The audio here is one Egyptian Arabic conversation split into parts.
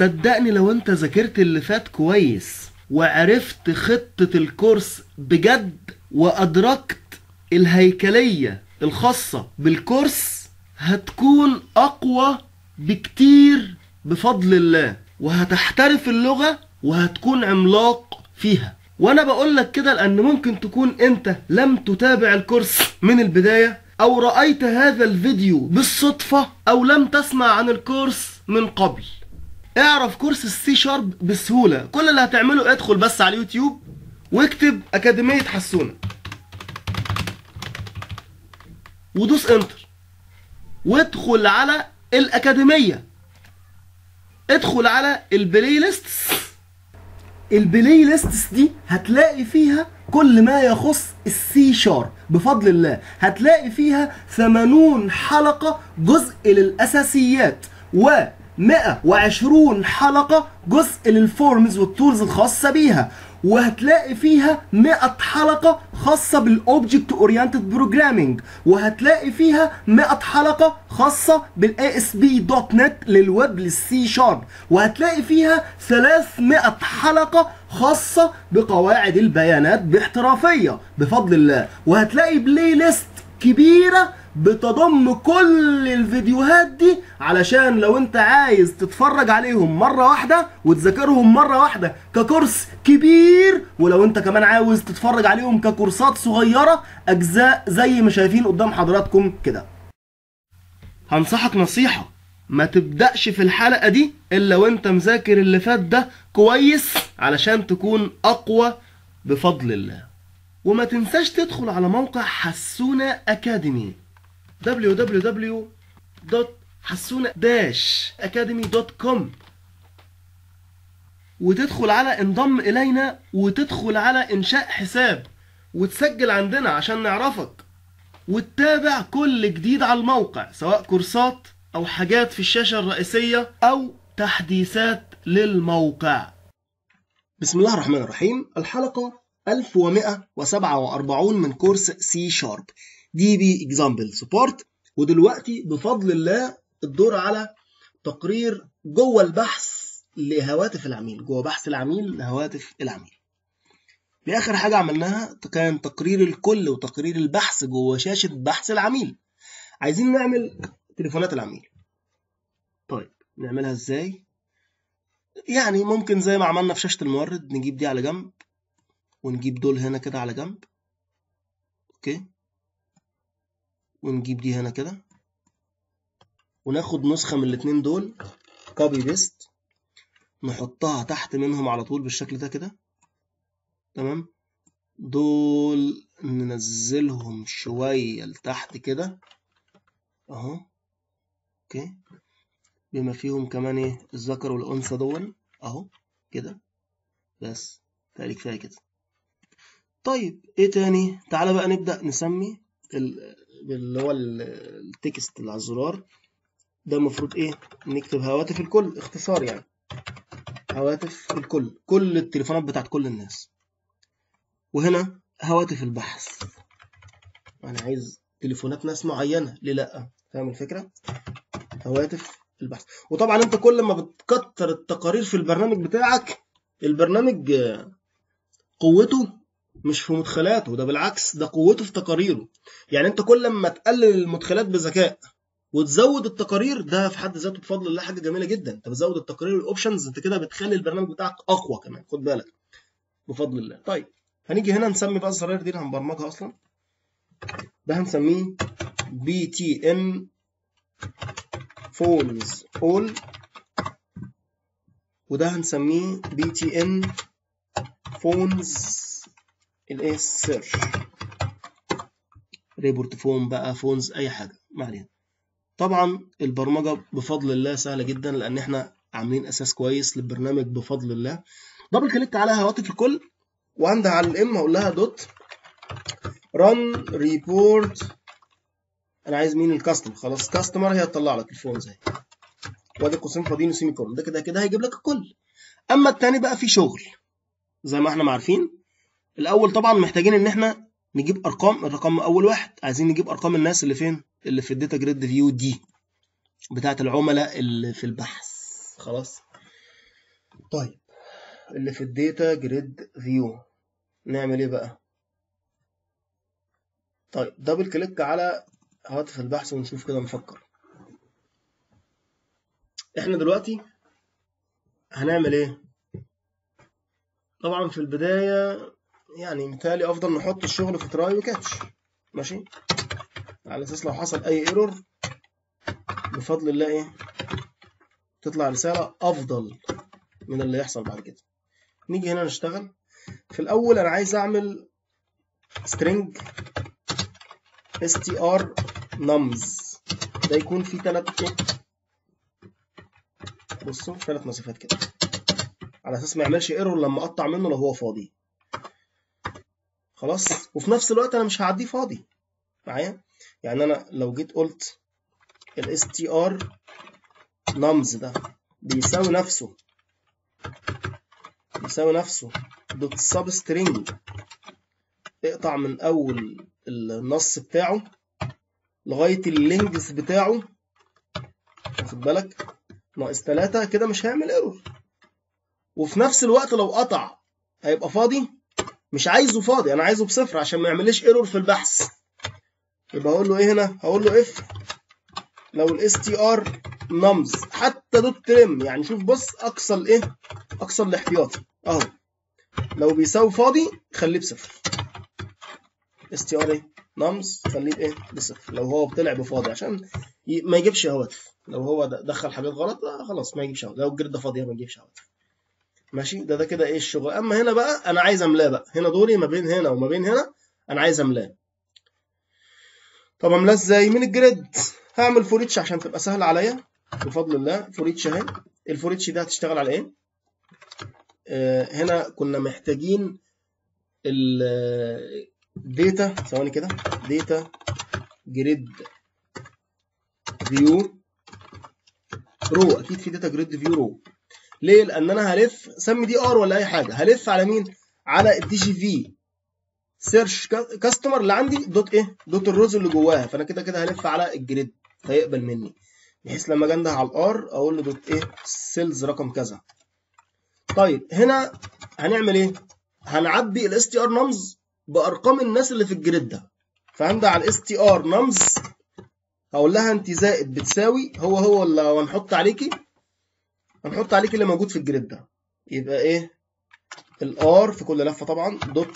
صدقني لو انت ذاكرت اللي فات كويس وعرفت خطة الكورس بجد وأدركت الهيكلية الخاصة بالكورس هتكون أقوى بكتير بفضل الله وهتحترف اللغة وهتكون عملاق فيها وانا بقول لك كده لان ممكن تكون انت لم تتابع الكورس من البداية او رأيت هذا الفيديو بالصدفة او لم تسمع عن الكورس من قبل اعرف كورس السي شارب بسهولة كل اللي هتعمله ادخل بس على اليوتيوب واكتب اكاديمية حسونة ودوس انتر وادخل على الاكاديمية ادخل على البلاي ليست البلاي ليستس دي هتلاقي فيها كل ما يخص السي شارب بفضل الله هتلاقي فيها 80 حلقة جزء للأساسيات و 120 حلقة جزء للفورمز والتولز الخاصة بيها وهتلاقي فيها 100 حلقة خاصة بالاوبجكت اورينتد بروجرامينج وهتلاقي فيها 100 حلقة خاصة بالاي اس بي دوت نت للويب للسي شارب وهتلاقي فيها 300 حلقة خاصة بقواعد البيانات باحترافية بفضل الله وهتلاقي بلاي ليست كبيرة بتضم كل الفيديوهات دي علشان لو انت عايز تتفرج عليهم مرة واحدة وتذاكرهم مرة واحدة ككورس كبير ولو انت كمان عاوز تتفرج عليهم ككورسات صغيرة اجزاء زي ما شايفين قدام حضراتكم كده هنصحك نصيحة ما تبدأش في الحلقة دي الا وانت مذاكر اللي فات ده كويس علشان تكون اقوى بفضل الله وما تنساش تدخل على موقع حسونة أكاديمي www.حسونة-academy.com وتدخل على انضم إلينا وتدخل على إنشاء حساب وتسجل عندنا عشان نعرفك وتتابع كل جديد على الموقع سواء كورسات أو حاجات في الشاشة الرئيسية أو تحديثات للموقع بسم الله الرحمن الرحيم الحلقة 1147 من كورس سي شارب دي بي اكزامبل سبورت ودلوقتي بفضل الله الدور على تقرير جوه البحث لهواتف العميل جوه بحث العميل لهواتف العميل دي اخر حاجه عملناها كان تقرير الكل وتقرير البحث جوه شاشه بحث العميل عايزين نعمل تليفونات العميل طيب نعملها ازاي يعني ممكن زي ما عملنا في شاشه المورد نجيب دي على جنب ونجيب دول هنا كده على جنب اوكي ونجيب دي هنا كده وناخد نسخة من الاتنين دول كوبي بيست نحطها تحت منهم على طول بالشكل ده كده تمام دول ننزلهم شوية لتحت كده اهو اوكي بما فيهم كمان ايه الذكر والانثى دول اهو كده بس تقريبا كفايه كده طيب ايه تاني تعالى بقى نبدأ نسمي اللي هو التكست اللي على الزرار ده المفروض ايه نكتب هواتف الكل اختصار يعني هواتف الكل كل التليفونات بتاعت كل الناس وهنا هواتف البحث انا عايز تليفونات ناس معينة ليه لا فاهم الفكرة هواتف البحث وطبعا انت كل ما بتكتر التقارير في البرنامج بتاعك البرنامج قوته مش في مدخلاته ده بالعكس ده قوته في تقاريره يعني انت كل ما تقلل المدخلات بذكاء وتزود التقارير ده في حد ذاته بفضل الله حاجه جميله جدا انت بتزود التقارير والاوبشنز انت كده بتخلي البرنامج بتاعك اقوى كمان خد بالك بفضل الله طيب هنيجي هنا نسمي بقى الزراير دي اللي هنبرمجها اصلا ده هنسميه بي تي ان فونز اول وده هنسميه بي تي ان فونز الايه سيرش ريبورت فون بقى فونز اي حاجه ما علينا طبعا البرمجه بفضل الله سهله جدا لان احنا عاملين اساس كويس للبرنامج بفضل الله دبل كليك على هواتف الكل وعندها على الام هقول لها دوت رن ريبورت انا عايز مين الكاستمر خلاص كاستمر هي هتطلع لك الفونز اهي وادي قوسين فاضيين وسيمي كولون ده كده كده هيجيب لك الكل اما التاني بقى فيه شغل زي ما احنا ما عارفين الاول طبعا محتاجين ان احنا نجيب ارقام الرقم اول واحد عايزين نجيب ارقام الناس اللي فين اللي في الداتا جريد فيو دي بتاعه العملاء اللي في البحث خلاص طيب اللي في الداتا جريد فيو نعمل ايه بقى طيب دبل كليك على هاتف البحث ونشوف كده نفكر احنا دلوقتي هنعمل ايه طبعا في البداية يعني مثالي افضل نحط الشغل في تراي وكاتش ماشي على اساس لو حصل اي ايرور بفضل الله ايه تطلع رسالة افضل من اللي يحصل بعد كده نيجي هنا نشتغل في الاول انا عايز اعمل string str nums ده يكون فيه تلات ايه بصوا ثلاث مسافات كده على اساس ما يعملش ايرور لما اقطع منه لو هو فاضي خلاص وفي نفس الوقت انا مش هعديه فاضي معايا يعني انا لو جيت قلت ال str nums ده بيساوي نفسه بيساوي نفسه دوت سب سترينج اقطع من اول النص بتاعه لغايه اللينجث بتاعه واخد بالك ناقص 3 كده مش هيعمل ايرور وفي نفس الوقت لو قطع هيبقى فاضي مش عايزه فاضي انا عايزه بصفر عشان ما يعمليش ايرور في البحث يبقى اقول له ايه هنا هقول له اف لو الاس تي ار نمز حتى دوت ترم يعني شوف بص اقصى الايه اقصى الاحتياطي اهو لو بيساوي فاضي خليه بصفر اس تي ار ايه نمز خليه بايه بصفر لو هو طلع بفاضي عشان ي- ما يجيبش هواتف لو هو د- دخل حاجات غلط آه خلاص ما يجيبش هواتف لو الجريد فاضيه ما يجيبش هواتف ماشي ده ده كده ايه الشغل اما هنا بقى انا عايز املاه بقى هنا دوري ما بين هنا وما بين هنا انا عايز املاه طب املاه ازاي من الجريد هعمل فوريتش عشان تبقى سهله عليا بفضل الله فوريتش اهي الفوريتش ده هتشتغل على ايه آه هنا كنا محتاجين الداتا ثواني كده داتا جريد فيو رو اكيد في داتا جريد فيو رو ليه لان انا هلف سمي دي ار ولا اي حاجه هلف على مين على الدي جي في سيرش كاستمر اللي عندي دوت ايه دوت الروز اللي جواها فانا كده كده هلف على الجريد فيقبل مني بحيث لما اجي انده على الار اقول له دوت ايه سيلز رقم كذا طيب هنا هنعمل ايه هنعبي الاس تي ار نمز بارقام الناس اللي في الجريد ده فهنده على الاس تي ار نمز هقول لها انت زائد بتساوي هو هو ولا هنحط عليكي هنحط عليكي اللي موجود في الجريد ده يبقى ايه الار في كل لفه طبعا دوت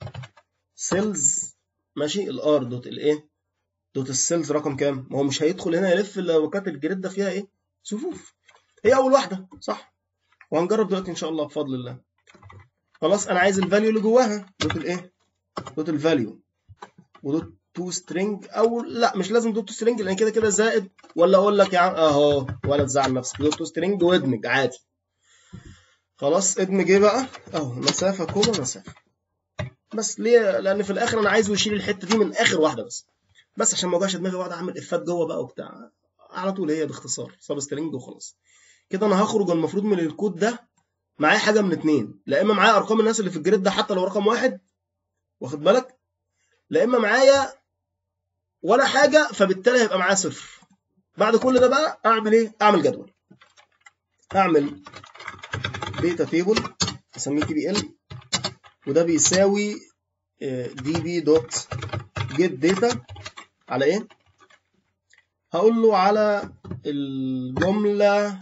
سيلز ماشي الار دوت الايه دوت السيلز رقم كام ما هو مش هيدخل هنا يلف الا لو كانت الجريد ده فيها ايه صفوف هي اول واحده صح وهنجرب دلوقتي ان شاء الله بفضل الله خلاص انا عايز الفاليو اللي جواها دوت الايه دوت الفاليو ودوت تو سترينج او لا مش لازم دوت تو سترينج لان كده كده زائد ولا اقول لك يا عم اهو ولا تزعل نفسك دوت تو سترينج وادمج عادي خلاص ادمج ايه بقى اهو مسافه كوما مسافه بس ليه لان في الاخر انا عايزه يشيل الحته دي من اخر واحده بس بس عشان ما اوجعش دماغي واقعد اعمل افات جوه بقى وبتاع على طول هي باختصار سب سترينج وخلاص كده انا هخرج المفروض من الكود ده معايا حاجه من اتنين لا اما معايا ارقام الناس اللي في الجريد ده حتى لو رقم واحد واخد بالك لا اما معايا ولا حاجه فبالتالي هيبقى معايا صفر بعد كل ده بقى اعمل ايه اعمل جدول اعمل داتا تيبل اسميه تي بي ال وده بيساوي دي بي دوت جيت داتا على ايه هقول له على الجمله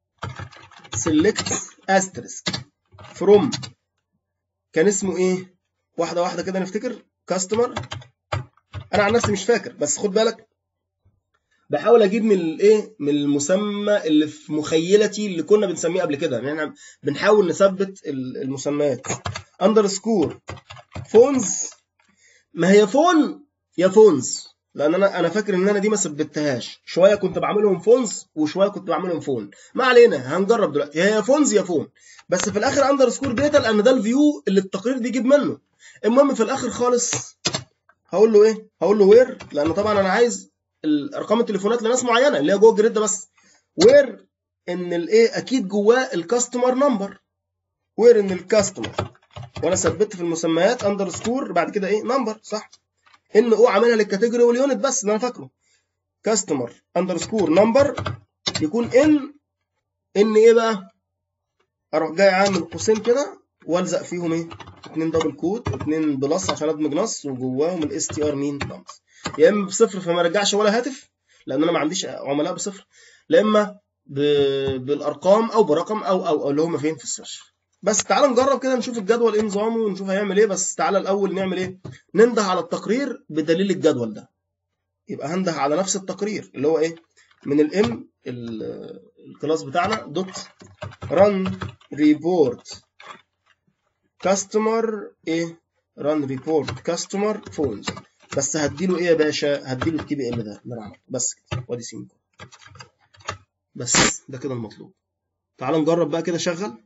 select asterisk from كان اسمه ايه واحده واحده كده نفتكر كاستمر انا عن نفسي مش فاكر بس خد بالك بحاول اجيب من الايه من المسمى اللي في مخيلتي اللي كنا بنسميه قبل كده يعني احنا بنحاول نثبت المسميات اندرسكور فونز ما هي فون يا فونز لان انا انا فاكر ان انا دي ما ثبتهاش شويه كنت بعملهم فونز وشويه كنت بعملهم فون ما علينا هنجرب دلوقتي هي فونز يا فون بس في الاخر اندرسكور داتا لان ده الفيو اللي التقرير بيجيب منه المهم في الاخر خالص هقول له ايه هقول له وير لان طبعا انا عايز الارقام التليفونات لناس معينه اللي هي جوه الجريد ده بس وير ان الايه اكيد جواه الكاستمر نمبر وير ان الكاستمر وانا ثبت في المسميات اندرسكور بعد كده ايه نمبر صح ان او عاملها للكاتيجوري واليونت بس اللي انا فاكره كاستمر اندرسكور نمبر يكون ان ان ايه بقى اروح جاي عامل قوسين كده والزق فيهم ايه اتنين دبل كوت اتنين بلس عشان ادمج نص وجواهم الاس تي ار مين نمس يا اما بصفر فما رجعش ولا هاتف لان انا ما عنديش عملاء بصفر لا اما ب... بالارقام او برقم او او, أو اللي هم فين في السيرش بس تعال نجرب كده نشوف الجدول ايه نظامه ونشوف هيعمل ايه بس تعالى الاول نعمل ايه ننده على التقرير بدليل الجدول ده يبقى هنده على نفس التقرير اللي هو ايه من الام الكلاس بتاعنا دوت ران ريبورت كاستمر ايه ران ريبورت كاستمر فونز بس هديله ايه يا باشا هديله الكي بي ام ده اللي انا عملته بس كده وادي سيمكو بس ده كده المطلوب تعال نجرب بقى كده شغل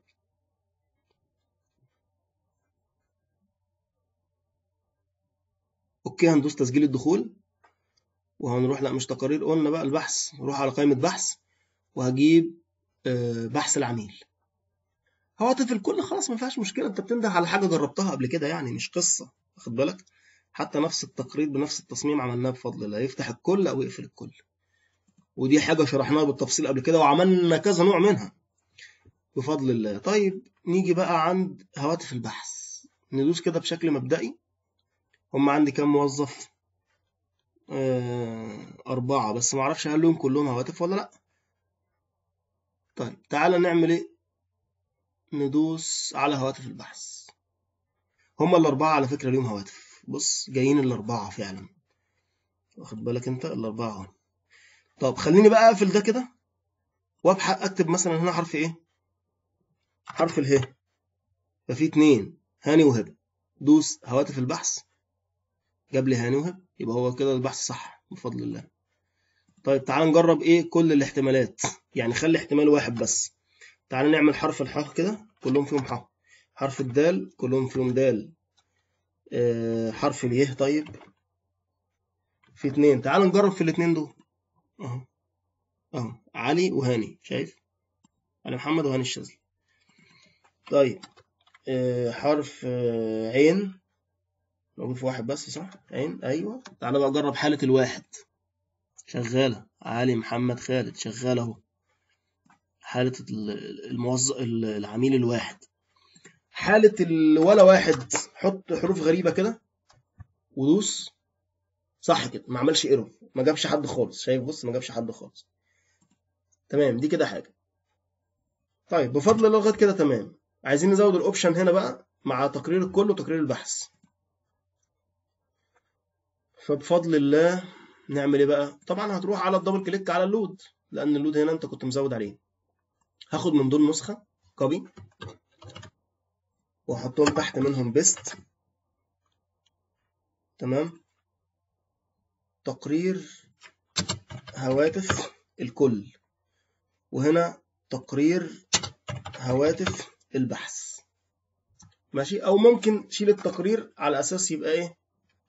اوكي هندوس تسجيل الدخول وهنروح لا مش تقارير قلنا بقى البحث نروح على قائمة بحث وهجيب بحث العميل هواتف الكل خلاص ما فيهاش مشكلة انت بتنده على حاجة جربتها قبل كده يعني مش قصة واخد بالك حتى نفس التقرير بنفس التصميم عملناه بفضل الله يفتح الكل او يقفل الكل ودي حاجة شرحناها بالتفصيل قبل كده وعملنا كذا نوع منها بفضل الله طيب نيجي بقى عند هواتف البحث ندوس كده بشكل مبدئي هم عندي كام موظف آه أربعة بس معرفش هل لهم كلهم هواتف ولا لأ طيب تعالى نعمل إيه ندوس على هواتف البحث هم الأربعة على فكرة ليهم هواتف بص جايين الأربعة فعلا واخد بالك أنت الأربعة اهو طب خليني بقى أقفل ده كده وأبحث أكتب مثلا هنا حرف إيه حرف اله ففي اتنين هاني وهبة دوس هواتف البحث جاب لي هاني وهبة يبقى هو كده البحث صح بفضل الله طيب تعال نجرب ايه كل الاحتمالات يعني خلي احتمال واحد بس تعال نعمل حرف الحاء كده كلهم فيهم حاء حرف الدال كلهم فيهم دال اه حرف اليه طيب في اتنين تعال نجرب في الاتنين دول اهو اهو علي وهاني شايف علي محمد وهاني الشاذلي طيب اه حرف اه عين موجود في واحد بس صح عين ايوه تعالى بقى اجرب حالة الواحد شغالة علي محمد خالد شغالة اهو حالة الموظف العميل الواحد حالة ولا واحد حط حروف غريبة كده ودوس صح كده ما عملش ايرور ما جابش حد خالص شايف بص ما جابش حد خالص تمام دي كده حاجة طيب بفضل الله لغاية كده تمام عايزين نزود الاوبشن هنا بقى مع تقرير الكل وتقرير البحث فبفضل الله نعمل ايه بقى طبعا هتروح على الدبل كليك على اللود لان اللود هنا انت كنت مزود عليه هاخد من دول نسخه كوبي واحطهم تحت منهم بيست تمام تقرير هواتف الكل وهنا تقرير هواتف البحث ماشي او ممكن شيل التقرير على اساس يبقى ايه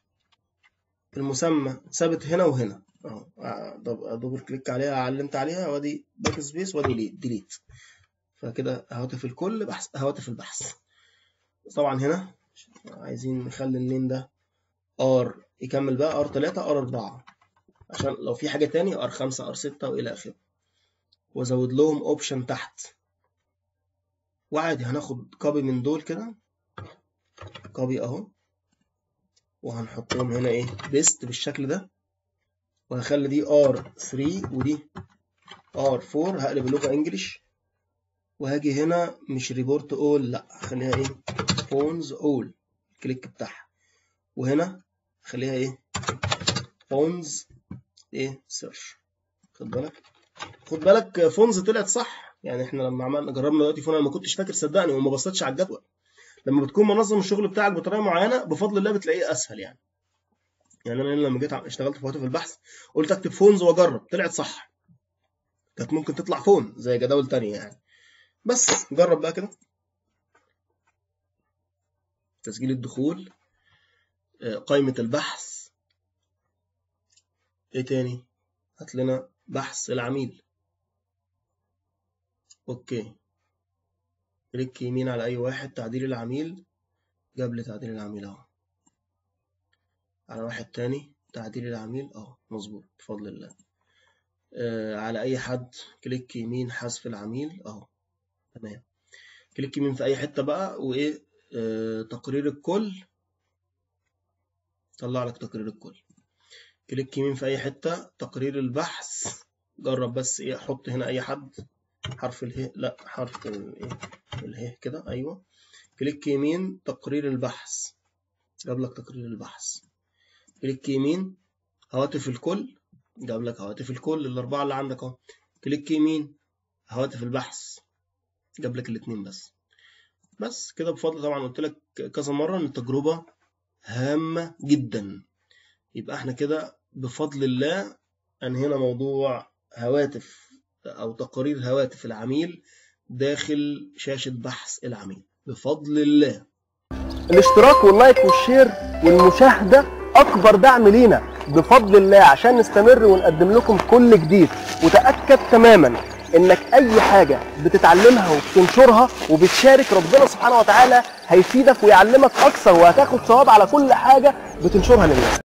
المسمى ثابت هنا وهنا اهو دبل كليك عليها علمت عليها وادي باك سبيس وادي ديليت فكده هواتف الكل بحث هواتف البحث طبعا هنا عايزين نخلي النيم ده ار يكمل بقى ار 3 ار 4 عشان لو في حاجه تاني ار 5 ار 6 والى اخره وازود لهم اوبشن تحت وعادي هناخد كوبي من دول كده كوبي اهو وهنحطهم هنا ايه بيست بالشكل ده وهخلي دي R3 ودي R4 هقلب اللغة انجلش وهاجي هنا مش ريبورت اول لا هخليها ايه فونز اول الكليك بتاعها وهنا خليها ايه فونز ايه سيرش خد بالك خد بالك فونز طلعت صح يعني احنا لما عملنا جربنا دلوقتي فون انا ما كنتش فاكر صدقني وما بصيتش على الجدول لما بتكون منظم الشغل بتاعك بطريقه معينه بفضل الله بتلاقيه اسهل يعني يعني انا لما جيت اشتغلت في هاتف البحث قلت اكتب فونز واجرب طلعت صح كانت ممكن تطلع فون زي جداول تانية يعني بس جرب بقى كده تسجيل الدخول قائمة البحث ايه تاني هات لنا بحث العميل اوكي كليك يمين على اي واحد تعديل العميل جاب لي تعديل العميل اهو على واحد تاني تعديل العميل اهو مظبوط بفضل الله آه على اي حد كليك يمين حذف العميل اهو تمام كليك يمين في اي حته بقى وايه آه تقرير الكل طلع لك تقرير الكل كليك يمين في اي حته تقرير البحث جرب بس ايه حط هنا اي حد حرف اله لا حرف الايه اله كده ايوه كليك يمين تقرير البحث جاب لك تقرير البحث كليك يمين هواتف الكل جاب لك هواتف الكل الاربعه اللي عندك اهو كليك يمين هواتف البحث جاب لك الاثنين بس بس كده بفضل طبعا قلت لك كذا مره ان التجربه هامه جدا يبقى احنا كده بفضل الله انهينا موضوع هواتف او تقارير هواتف العميل داخل شاشه بحث العميل بفضل الله الاشتراك واللايك والشير والمشاهدة أكبر دعم لينا بفضل الله عشان نستمر ونقدم لكم كل جديد وتأكد تماما إنك أي حاجة بتتعلمها وبتنشرها وبتشارك ربنا سبحانه وتعالى هيفيدك ويعلمك أكثر وهتاخد ثواب على كل حاجة بتنشرها للناس